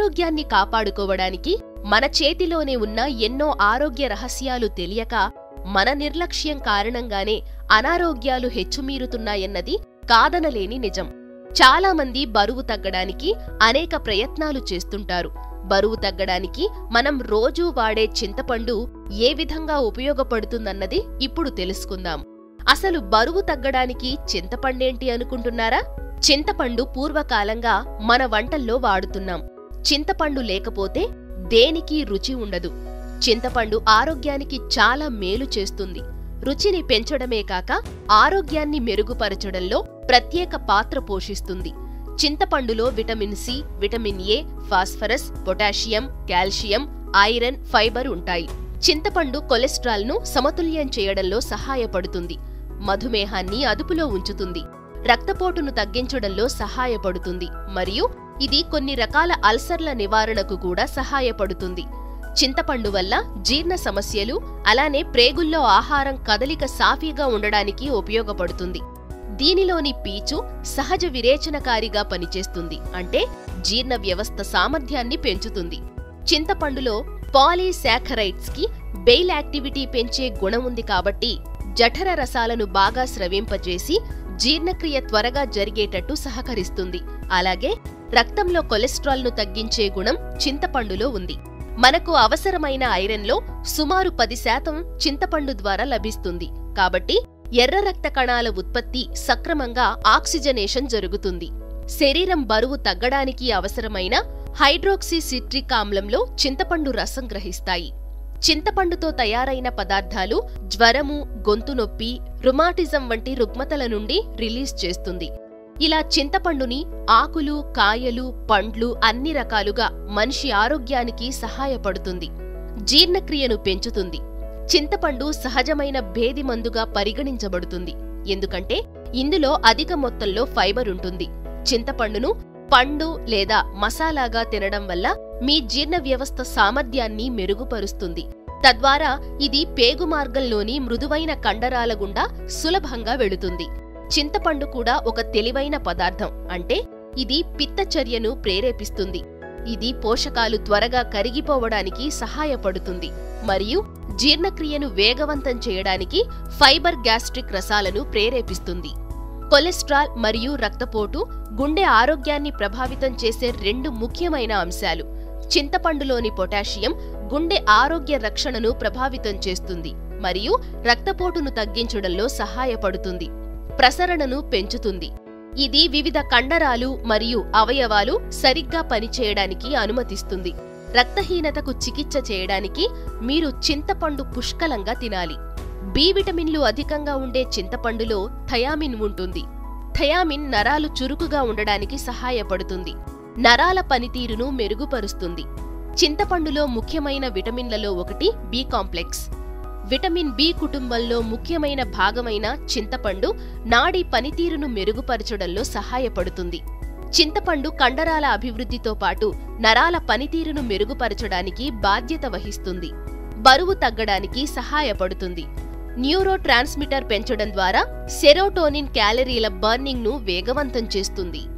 ఆరోగ్యాన్ని కాపాడుకోవడానికి మన చేతిలోనే ఉన్న ఎన్నో ఆరోగ్య రహస్యాలు తెలియక మన నిర్లక్ష్యం కారణంగానే అనారోగ్యాలు హెచ్చుమీరుతున్నాయన్నది కాదనలేని నిజం చాలామంది బరువు తగ్గడానికి అనేక ప్రయత్నాలు చేస్తుంటారు బరువు తగ్గడానికి మనం రోజూ వాడే చింతపండు ఏ విధంగా ఉపయోగపడుతుందన్నది ఇప్పుడు తెలుసుకుందాం అసలు బరువు తగ్గడానికి చింతపండేంటి అనుకుంటున్నారా చింతపండు పూర్వకాలంగా మన వంటల్లో వాడుతున్నాం చింతపండు లేకపోతే దేనికి రుచి ఉండదు చింతపండు ఆరోగ్యానికి చాలా మేలు చేస్తుంది రుచిని పెంచడమే కాక ఆరోగ్యాన్ని మెరుగుపరచడంలో ప్రత్యేక పాత్ర పోషిస్తుంది చింతపండులో vitamin C vitamin A phosphorus potassium calcium iron fibre ఉంటాయి చింతపండు కొలెస్ట్రాల్ను సమతుల్యం చేయడంలో సహాయపడుతుంది మధుమేహాన్ని అదుపులో ఉంచుతుంది రక్తపోటును తగ్గించడంలో సహాయపడుతుంది మరియు ఇది కొన్ని రకాల అల్సర్ల నివారణకు కూడా సహాయపడుతుంది చింతపండు వల్ల జీర్ణ సమస్యలు అలానే ప్రేగుల్లో ఆహారం కదలిక సాఫీగా ఉండడానికి ఉపయోగపడుతుంది దీనిలోని పీచు సహజ విరేచనకారిగా పనిచేస్తుంది అంటే జీర్ణ వ్యవస్థ సామర్థ్యాన్ని పెంచుతుంది చింతపండులో పాలీశాఖరైట్స్ కి బెయిల్ యాక్టివిటీ పెంచే గుణం ఉంది కాబట్టి జఠర రసాలను బాగా స్రవింపజేసి జీర్ణక్రియ త్వరగా జరిగేటట్టు సహకరిస్తుంది అలాగే రక్తంలో కొలెస్ట్రాల్ను తగ్గించే గుణం చింతపండులో ఉంది మనకు అవసరమైన ఐరన్లో సుమారు పది శాతం చింతపండు ద్వారా లభిస్తుంది కాబట్టి ఎర్ర రక్త కణాల ఉత్పత్తి సక్రమంగా ఆక్సిజనేషన్ జరుగుతుంది శరీరం బరువు తగ్గడానికి అవసరమైన హైడ్రోక్సీ సిట్రిక్ ఆమ్లంలో చింతపండు రసం గ్రహిస్తాయి చింతపండుతో తయారైన పదార్థాలు జ్వరము గొంతు నొప్పి రుమాటిజం వంటి రుగ్మతల నుండి రిలీజ్ చేస్తుంది ఇలా చింతపండుని ఆకులు కాయలు పండ్లు అన్ని రకాలుగా మనిషి ఆరోగ్యానికి సహాయపడుతుంది జీర్ణక్రియను పెంచుతుంది చింతపండు సహజమైన భేది మందుగా పరిగణించబడుతుంది ఎందుకంటే ఇందులో అధిక మొత్తంలో ఫైబర్ ఉంటుంది చింతపండును పండు లేదా మసాలాగా తినడం వల్ల మీ జీర్ణ వ్యవస్థ సామర్థ్యాన్ని మెరుగుపరుస్తుంది తద్వారా ఇది పేగు మార్గంలోని మృదువైన కండరాల గుండా సులభంగా వెళుతుంది చింతపండు కూడా ఒక తెలివైన పదార్థం అంటే ఇది పిత్తచర్యను ప్రేరేపిస్తుంది ఇది పోషకాలు త్వరగా కరిగిపోవడానికి సహాయపడుతుంది మరియు జీర్ణక్రియను వేగవంతం చేయడానికి ఫైబర్ గ్యాస్ట్రిక్ రసాలను ప్రేరేపిస్తుంది కొలెస్ట్రాల్ మరియు రక్తపోటు గుండె ఆరోగ్యాన్ని ప్రభావితం చేసే రెండు ముఖ్యమైన అంశాలు చింతపండులోని పొటాషియం గుండె ఆరోగ్య రక్షణను ప్రభావితం చేస్తుంది మరియు రక్తపోటును తగ్గించడంలో సహాయపడుతుంది ప్రసరణను పెంచుతుంది ఇది వివిధ కండరాలు మరియు అవయవాలు సరిగ్గా పనిచేయడానికి అనుమతిస్తుంది రక్తహీనతకు చికిత్స చేయడానికి మీరు చింతపండు పుష్కలంగా తినాలి బి విటమిన్లు అధికంగా ఉండే చింతపండులో థయామిన్ ఉంటుంది థయామిన్ నరాలు చురుకుగా ఉండడానికి సహాయపడుతుంది నరాల పనితీరును మెరుగుపరుస్తుంది చింతపండులో ముఖ్యమైన విటమిన్లలో ఒకటి బి కాంప్లెక్స్ విటమిన్ బి కుటుంబంలో ముఖ్యమైన భాగమైన చింతపండు నాడి పనితీరును మెరుగుపరచడంలో సహాయపడుతుంది చింతపండు కండరాల అభివృద్ధితో పాటు నరాల పనితీరును మెరుగుపరచడానికి బాధ్యత వహిస్తుంది బరువు తగ్గడానికి సహాయపడుతుంది న్యూరో ట్రాన్స్మిటర్ పెంచడం ద్వారా సెరోటోనిన్ క్యాలరీల బర్నింగ్ను వేగవంతం చేస్తుంది